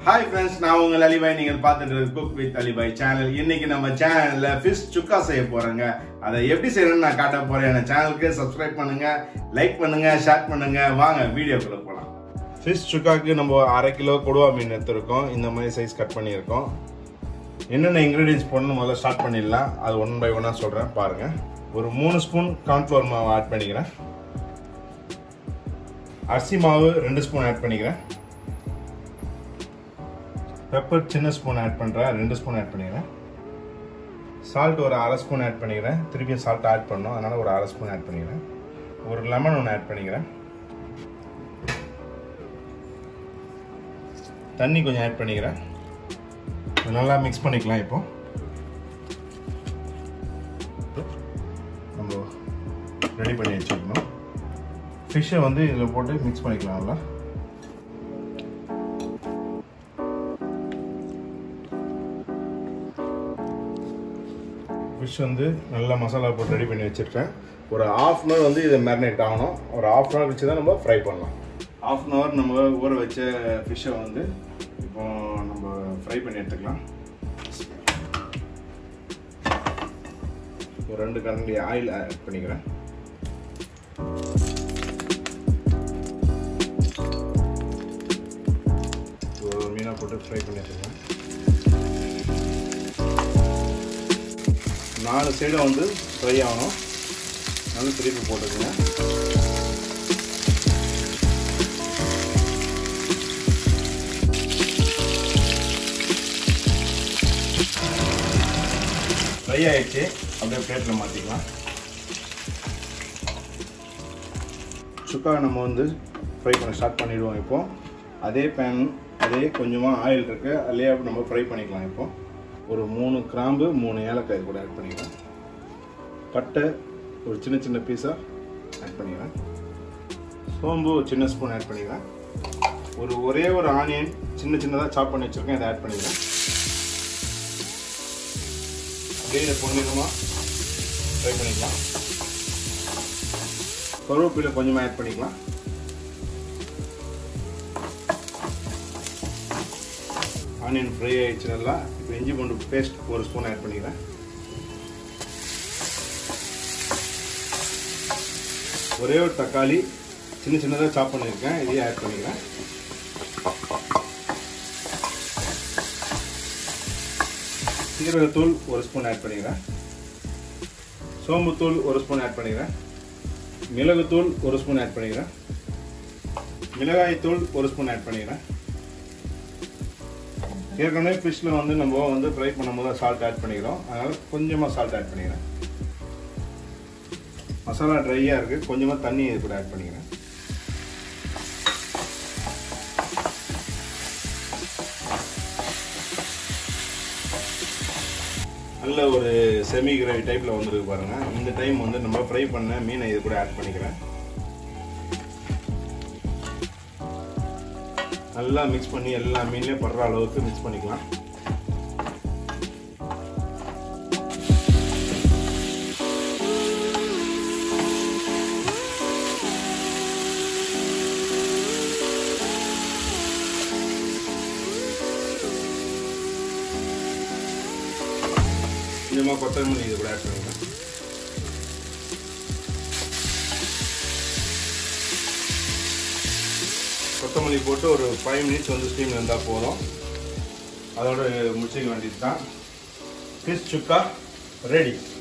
hi friends நான் உங்கள் அலிபாய் நீங்கள் பார்த்துட்டு குக் வித் அலிபாய் சேனல் இன்னைக்கு நம்ம சேனல்ல ஃபிஷ் சுக்கா செய்ய போறோங்க அதை எப்படி செய்யணும்னு நான் காட்ட போறேன் என் சேனலுக்கு சப்ஸ்கிரைப் பண்ணுங்க லைக் பண்ணுங்க ஷேர் பண்ணுங்க வாங்க வீடியோக்குள்ள போகலாம் ஃபிஷ் சுக்காக்கு நம்ம அரை கிலோ கொடுவா மீன் எடுத்திருக்கோம் இந்த மாதிரி சைஸ் கட் பண்ணியிருக்கோம் என்னென்ன இன்க்ரீடியன்ஸ் போடணும் முதல்ல ஸ்டார்ட் பண்ணிடலாம் அது ஒன் பை ஒன்னாக சொல்கிறேன் பாருங்க ஒரு மூணு ஸ்பூன் கார்ன்ஃப்ளவர் மாவு ஆட் பண்ணிக்கிறேன் அரிசி மாவு ரெண்டு ஸ்பூன் ஆட் பண்ணிக்கிறேன் பெப்பர் சின்ன ஸ்பூன் ஆட் பண்ணுறேன் ரெண்டு ஸ்பூன் ஆட் பண்ணிக்கிறேன் சால்ட் ஒரு அரை ஸ்பூன் ஆட் பண்ணிக்கிறேன் திருப்பியும் சால்ட் ஆட் பண்ணோம் அதனால் ஒரு அரை ஸ்பூன் ஆட் பண்ணிக்கிறேன் ஒரு லெமன் ஒன்று ஆட் பண்ணிக்கிறேன் தண்ணி கொஞ்சம் ஆட் பண்ணிக்கிறேன் நல்லா மிக்ஸ் பண்ணிக்கலாம் இப்போ நம்ம ரெடி பண்ணி வச்சுக்கணும் ஃபிஷ்ஷை வந்து இதில் போட்டு மிக்ஸ் பண்ணிக்கலாம் நல்லா ஃபிஷ் வந்து நல்லா மசாலா போட்டு ரெடி பண்ணி வச்சுருக்கேன் ஒரு ஆஃப் அன் ஹவர் வந்து இது மேரினேட் ஆகணும் ஒரு ஆஃப் அன் ஹவர் வச்சு தான் நம்ம ஃப்ரை பண்ணலாம் ஆஃப் அன் ஹவர் நம்ம ஊற வச்ச ஃபிஷ்ஷை வந்து இப்போ நம்ம ஃப்ரை பண்ணி எடுத்துக்கலாம் ஒரு ரெண்டு கரண்டி ஆயில் ஆட் பண்ணிக்கிறேன் ஒரு மீனாக போட்டு ஃப்ரை பண்ணி எடுத்துக்கலாம் நாலு சைடும் வந்து ஃப்ரை ஆகணும் நல்லா திருப்பி போட்டுக்கோங்க ஃப்ரை ஆயிடுச்சு அப்படியே பிளேட்டில் மாற்றிக்கலாம் சுக்கா நம்ம வந்து ஃப்ரை பண்ண ஸ்டார்ட் பண்ணிடுவோம் இப்போ அதே பேன் அதே கொஞ்சமாக ஆயில் இருக்குது அதுலேயே நம்ம ஃப்ரை பண்ணிக்கலாம் இப்போ ஒரு மூணு கிராம்பு மூணு ஏலக்காய் கூட ஆட் பண்ணிக்கிறேன் பட்டை ஒரு சின்ன சின்ன பீஸாக ஆட் பண்ணிக்கிறேன் சோம்பு ஒரு சின்ன ஸ்பூன் ஆட் பண்ணிக்கிறேன் ஒரு ஒரே ஒரு ஆனியன் சின்ன சின்னதாக சாப் பண்ணி வச்சுருக்கேன் அதை ஆட் பண்ணிக்கிறேன் அப்படியே இதை பொன்னிறமாக ஃப்ரை பண்ணிக்கலாம் கருவேப்பிலை கொஞ்சமாக ஆட் பண்ணிக்கலாம் ஆனியன் ஃப்ரை ஆயிடுச்சு நல்லா இப்போ இஞ்சி பூண்டு பேஸ்ட் ஒரு ஸ்பூன் ஆட் பண்ணிக்கிறேன் ஒரே ஒரு தக்காளி சின்ன சின்னதாக சாப் பண்ணியிருக்கேன் இதையும் ஆட் பண்ணிக்கிறேன் சீரகத்தூள் ஒரு ஸ்பூன் ஆட் பண்ணிக்கிறேன் சோம்புத்தூள் ஒரு ஸ்பூன் ஆட் பண்ணிக்கிறேன் மிளகுத்தூள் ஒரு ஸ்பூன் ஆட் பண்ணிக்கிறேன் மிளகாய்த்தூள் ஒரு ஸ்பூன் ஆட் பண்ணிக்கிறேன் ஏற்கனவே ஃபிஷ்ஷில் வந்து நம்ம வந்து ஃப்ரை பண்ணும்போது சால்ட் ஆட் பண்ணிக்கிறோம் அதனால் கொஞ்சமாக சால்ட் ஆட் பண்ணிக்கிறேன் மசாலா ட்ரையாக இருக்குது கொஞ்சமாக தண்ணி இது கூட ஆட் பண்ணிக்கிறேன் நல்ல ஒரு செமி கிரேவி டைப்பில் வந்துருக்கு பாருங்கள் இந்த டைம் வந்து நம்ம ஃப்ரை பண்ண மீனை இது கூட ஆட் பண்ணிக்கிறேன் நல்லா மிக்ஸ் பண்ணி எல்லா மீன்லேயும் படுற அளவுக்கு மிக்ஸ் பண்ணிக்கலாம் கொஞ்சமாக கொத்தமல்லி இது கூட ஆட் பண்ணிக்கலாம் கொத்தமல்லி போட்டு ஒரு ஃபைவ் மினிட்ஸ் வந்து ஸ்டீம் இருந்தால் போதும் அதோட முடிச்சுக்க வேண்டியது தான் ஃபிஷ் சுக்கா ரெடி